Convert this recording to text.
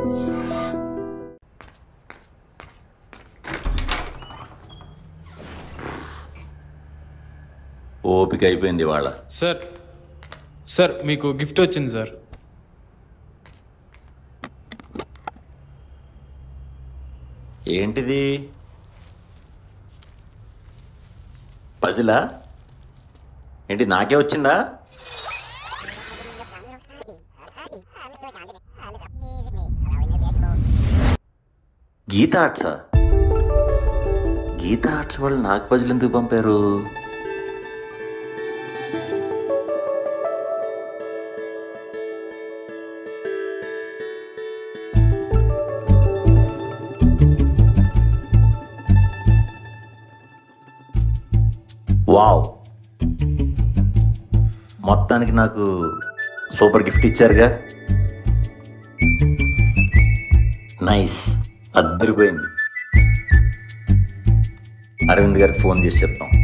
ఓపిక అయిపోయింది వాళ్ళ సార్ సార్ మీకు గిఫ్ట్ వచ్చింది సార్ ఏంటిది పజిలా ఏంటి నాకే వచ్చిందా గీత ఆర్ట్సా గీత ఆర్ట్స్ వాళ్ళు నాకు పజిల్ ఎందుకు పంపారు వావ్ మొత్తానికి నాకు సూపర్ గిఫ్ట్ ఇచ్చారుగా నైస్ అద్దరిపోయింది అరవింద్ గారికి ఫోన్ చేసి చెప్తాం